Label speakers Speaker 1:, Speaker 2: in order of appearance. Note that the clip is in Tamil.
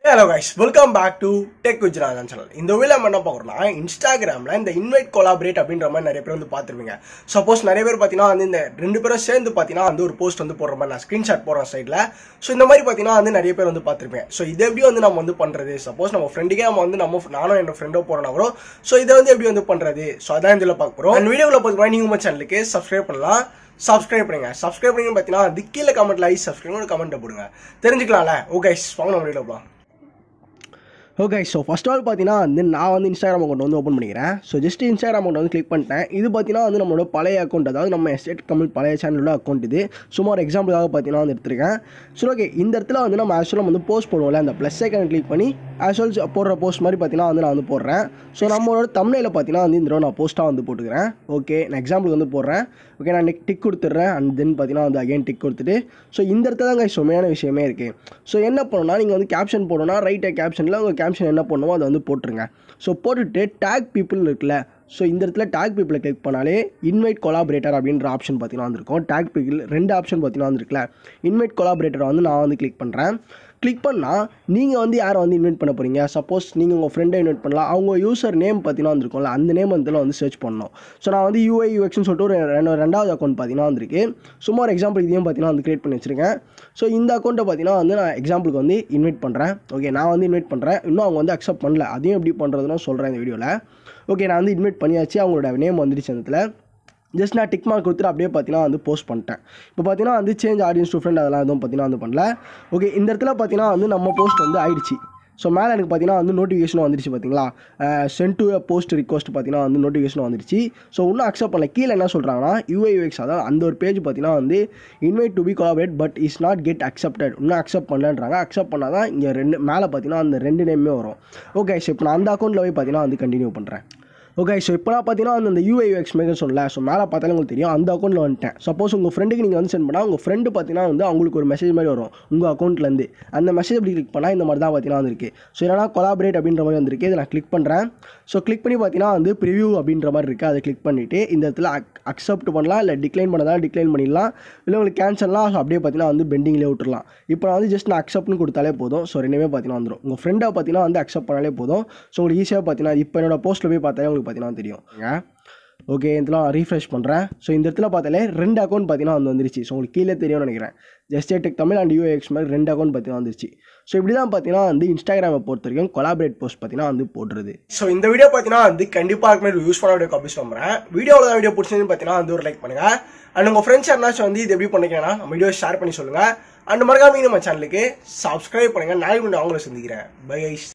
Speaker 1: hello guys welcome back to tech Gujarat channel இந்த வீடியோ நம்ம என்ன பார்க்குறோம்னா இன்ஸ்டாகிராமில் இந்த இன்வைட் கொலாபரேட் அப்படின்ற மாதிரி நிறைய பேர் வந்து பார்த்துருப்பீங்க சப்போஸ் நிறைய பேர் பார்த்தீங்கன்னா வந்து இந்த ரெண்டு பேரும் சேர்ந்து பார்த்தீங்கன்னா வந்து ஒரு போஸ்ட் வந்து போடுற மாதிரி நான் ஸ்க்ரீன்ஷாட் போடுறேன் சைடில் ஸோ இந்த மாதிரி பார்த்தீங்கன்னா வந்து நிறைய பேர் வந்து பார்த்துருப்பேன் ஸோ இது எப்படி வந்து நம்ம வந்து பண்ணுறது சப்போஸ் நம்ம ஃப்ரெண்டுக்கே நம்ம வந்து நம்ம நானும் என்னோட ஃப்ரெண்டோ போகிறோம்னா கூட ஸோ இதை வந்து எப்படி வந்து பண்ணுறது ஸோ அதான் இதில் பார்க்க போகிறோம் அந்த வீடியோவில் பார்த்தீங்கன்னா நீங்கள் உங்கள் சேனலுக்கு சப்ஸ்கிரைப் பண்ணலாம் சப்ஸ்கிரைப் பண்ணுங்க சப்ஸ்கிரைப் பண்ணி பார்த்தீங்கன்னா அது கீழே கமெண்ட்ல ஐ சப்ஸ்கிரைப் ஒரு கமெண்ட் போடுங்க தெரிஞ்சுக்கலாம்ல ஓகே வாங்க நம்ம வீடியோ போகலாம் ஓகே ஸோ ஃபஸ்ட் ஆல் பார்த்தீங்கன்னா வந்து நான் வந்து இன்ஸ்டாகிராம் அக்கௌண்ட் வந்து ஓப்பன் பண்ணிக்கிறேன் ஸோ ஜஸ்ட் இன்ஸ்டாகிராம் அக்கௌண்ட் வந்து கிளிக் பண்ணிட்டேன் இது பார்த்தீங்கன்னா வந்து நம்மளோட பழைய அக்கௌண்ட் அதாவது நம்ம எஸ்டேட் கமல் பழைய சேனலோட அக்கௌண்ட் இது சும்மா ஒரு எக்ஸாம்பிளுக்காக பார்த்தீங்கன்னா வந்து எடுத்திருக்கேன் ஸோ ஓகே இந்த இடத்துல வந்து நம்ம ஆக்சுவலாக வந்து போஸ்ட் போடுவோம்ல அந்த ப்ளஸ் ஐக்கன் கிளிக் பண்ணி ஆக்சுவல் போடுற போஸ்ட் மாதிரி பார்த்தீங்கன்னா வந்து நான் வந்து போடுறேன் ஸோ நம்மளோட தமிழில் பார்த்தீங்கன்னா வந்து இந்த தடவை நான் போஸ்ட்டாக வந்து போட்டுக்கிறேன் ஓகே நான் எக்ஸாம்பிளுக்கு வந்து போடுறேன் ஓகே நான் டிக் கொடுத்துட்றேன் அண்ட் தென் பார்த்தீங்கன்னா வந்து அகைன் டிக் கொடுத்துட்டு ஸோ இந்த இடத்துல தாங்க சுமையான விஷயமே இருக்குது ஸோ என்ன பண்ணணும்னா நீங்கள் வந்து கேப்ஷன் போடணும்னா ரைட்டாக கேப்ஷனில் உங்கள் கேப்ஷன் என்ன பண்ணுமோ அதை வந்து போட்டுருங்க ஸோ போட்டுட்டு டேக் பீப்புள்னு இருக்குல்ல ஸோ இந்த இடத்துல டேக் பீப்பிளை கிளிக் பண்ணாலே இன்வைட் கொலாபரேட்டர் அப்படின்ற ஆப்ஷன் பார்த்தீங்கன்னா வந்திருக்கும் டேக் பீப்பிள் ரெண்டு ஆப்ஷன் பார்த்தீங்கன்னா வந்திருக்குல்ல இன்வைட் கொலாபரேட்டரை வந்து நான் வந்து கிளிக் பண்ணுறேன் கிளிக் பண்ணால் நீங்கள் வந்து யாரை வந்து இன்வைட் பண்ண போகிறீங்க சப்போஸ் நீங்கள் உங்கள் ஃப்ரெண்டை இன்வைட் பண்ணலாம் அவங்க யூசர் நேம் பார்த்தீங்கன்னா வந்திருக்கும்ல அந்த நேம் வந்து வந்து சர்ச் பண்ணணும் ஸோ நான் வந்து யூஐ யூஎக்ஸ்னு சொல்லிட்டு ஒரு ரெண்டு ரெண்டாவது அக்கௌண்ட் பார்த்தீங்கன்னா வந்திருக்கு சும்மா ஒரு எக்ஸாம்பிள் இதையும் பார்த்தீங்கன்னா வந்து கிரியேட் பண்ணி வச்சிருக்கேன் ஸோ இந்த அக்கௌண்ட்டை பார்த்தீங்கன்னா வந்து நான் எக்ஸாம்பிளுக்கு வந்து இன்வைட் பண்ணுறேன் ஓகே நான் வந்து இன்வைட் பண்ணுறேன் இன்னும் அவங்க வந்து அக்செப்ட் பண்ணல அதையும் எப்படி பண்ணுறதுன்னு சொல்கிறேன் இந்த வீடியோவில் ஓகே நான் வந்து இன்வைட் பண்ணியாச்சு அவங்களோட நேம் வந்துடுச்சு அந்த இடத்துல ஜஸ்ட் நான் டிக் மார்க் கொடுத்துட்டு அப்படியே பார்த்தீங்கன்னா வந்து போஸ்ட் பண்ணிட்டேன் இப்போ பார்த்தீங்கன்னா வந்து சேஞ்ச் ஆடியன்ஸ் டு ஃப்ரெண்ட் அதெல்லாம் எதுவும் பார்த்தீங்கன்னா வந்து பண்ணல ஓகே இந்த இடத்துல பார்த்தீங்கன்னா வந்து நம்ம போஸ்ட் வந்து ஆயிடுச்சு ஸோ மேலே எனக்கு பார்த்தீங்கன்னா வந்து நோட்டிஃபிகேஷன் வந்துடுச்சு பார்த்தீங்களா சென்ட் டு போஸ்ட் ரிக்வஸ்ட் பார்த்தீங்கன்னா வந்து நோட்டிஃபிகேஷன் வந்துடுச்சு ஸோ இன்னும் அக்செப்ட் பண்ணல கீழே என்ன சொல்கிறாங்கன்னா யூஐயூஎக்ஸ் அதாவது அந்த ஒரு பேஜ் பார்த்தீங்கன்னா வந்து invite to be collaborate but is not get accepted இன்னும் அக்செப்ட் பண்ணலன்றாங்க அக்செப்ட் பண்ணால் தான் இங்கே ரெண்டு மேலே பார்த்தீங்கன்னா அந்த ரெண்டு நேமே வரும் ஓகே ஸோ இப்போ நான் அந்த அக்கௌண்ட்டில் போய் பார்த்தீங்கன்னா வந்து கண்டினியூ பண்ணுறேன் ஓகே ஸோ இப்போ நான் பார்த்தீங்கன்னா வந்து அந்த யூஐஎக்ஸ் மேக்கர் சொல்லல ஸோ மேலே பார்த்தாலே உங்களுக்கு தெரியும் அந்த அக்கௌண்ட்டில் வந்துட்டேன் சப்போஸ் உங்கள் ஃப்ரெண்டுக்கு நீங்கள் வந்து சென்ட் பண்ணால் உங்கள் ஃப்ரெண்டு பார்த்தீங்கன்னா வந்து அவங்களுக்கு ஒரு மெசேஜ் மாதிரி வரும் உங்கள் அக்கௌண்ட்லேருந்து அந்த மெசேஜ் அப்படி கிளிக் பண்ணால் இந்த மாதிரி தான் பார்த்தீங்கன்னா வந்திருக்கு ஸோ என்னன்னா கொலாபரேட் அப்படின்ற மாதிரி வந்திருக்கு இதை நான் கிளிக் பண்ணுறேன் ஸோ கிளிக் பண்ணி பார்த்தீங்கன்னா வந்து ப்ரிவியூ அப்படின்ற மாதிரி இருக்குது அதை கிளிக் பண்ணிவிட்டு இந்த இடத்துல அக்செப்ட் பண்ணலாம் இல்லை டிக்ளைன் பண்ணதான் டிக்ளைன் பண்ணிடலாம் இல்லை உங்களுக்கு கேன்சல்லாம் ஸோ அப்படியே பார்த்தீங்கன்னா வந்து பெண்டிங்லேயே விட்டுறலாம் இப்போ நான் வந்து ஜஸ்ட் நான் அக்செப்ட்னு கொடுத்தாலே போதும் ஸோ ரெண்டுமே பார்த்தீங்கன்னா வந்துடும் உங்கள் ஃப்ரெண்டை பார்த்தீங்கன்னா வந்து அக்செப்ட் பண்ணாலே போதும் ஸோ உங்களுக்கு ஈஸியாக பார்த்தீங்கன்னா இப்போ என்னோட போஸ்ட்டில் போய் பார்த்தாலே உங்களுக்கு பார்த்தீங்கன்னா தெரியும் ஓகே இதெல்லாம் ரீஃப்ரெஷ் பண்ணுறேன் ஸோ இந்த இடத்துல பார்த்தாலே ரெண்டு அக்கௌண்ட் பார்த்தீங்கன்னா வந்து வந்துருச்சு ஸோ உங்களுக்கு கீழே தெரியும்னு நினைக்கிறேன் just tech Tamil and UX மாதிரி ரெண்டு அக்கௌண்ட் பார்த்தீங்கன்னா வந்துருச்சு ஸோ இப்படி தான் பார்த்தீங்கன்னா வந்து இன்ஸ்டாகிராமை பொறுத்த வரைக்கும் கொலாபரேட் போஸ்ட் பார்த்தீங்கன்னா வந்து போடுறது ஸோ இந்த வீடியோ பார்த்தீங்கன்னா வந்து கண்டிப்பாக இருக்குமே யூஸ்ஃபுல்லாக வீடியோ காப்பீஸ் நம்புறேன் வீடியோவில் தான் வீடியோ பிடிச்சதுன்னு பார்த்தீங்கன்னா வந்து ஒரு லைக் பண்ணுங்க அண்ட் உங்கள் ஃப்ரெண்ட்ஸ் யாருனாச்சும் வந்து இது எப்படி பண்ணிக்கிறேன்னா நம்ம வீடியோ ஷேர் பண்ணி சொல்லுங்கள் அண்ட் மறக்காம நம்ம சேனலுக்கு சப்ஸ்கிரைப் பண்ணுங்கள் நாளைக்கு அவங்கள சந்திக்கிறேன் பை